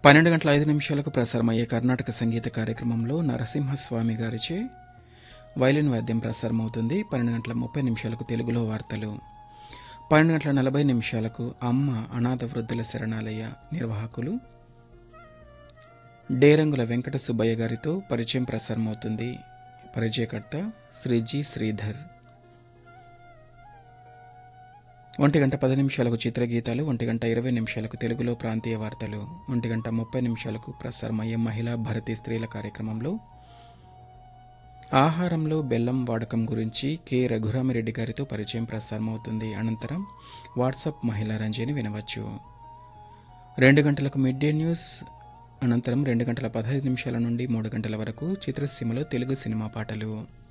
పన్నెండు గంటల ఐదు నిమిషాలకు ప్రసారమయ్యే కర్ణాటక సంగీత కార్యక్రమంలో నరసింహస్వామి గారిచే వైలిన్ వాద్యం ప్రసారమవుతుంది పన్నెండు గంటల ముప్పై నిమిషాలకు తెలుగులో వార్తలు పన్నెండు గంటల నలభై నిమిషాలకు అమ్మ అనాథ వృద్ధుల శరణాలయ నిర్వాహకులు డేరంగుల వెంకట సుబ్బయ్య గారితో పరిచయం ప్రసారమవుతుంది పరిచయకర్త శ్రీ జి శ్రీధర్ ఒంటి గంట పది నిమిషాలకు చిత్రగీతాలు ఒంటి గంట ఇరవై నిమిషాలకు తెలుగులో ప్రాంతీయ వార్తలు ఒంటి గంట ముప్పై నిమిషాలకు ప్రసారమయ్యే మహిళా భారతీ స్త్రీల కార్యక్రమంలో ఆహారంలో బెల్లం వాడకం గురించి కె రఘురామిరెడ్డి గారితో పరిచయం ప్రసారమవుతుంది అనంతరం వాట్సాప్ మహిళా రంజని వినవచ్చు రెండు గంటలకు మిడ్ డే న్యూస్ అనంతరం రెండు గంటల పదహైదు నిమిషాల నుండి మూడు గంటల వరకు చిత్రసీమలో తెలుగు సినిమా పాటలు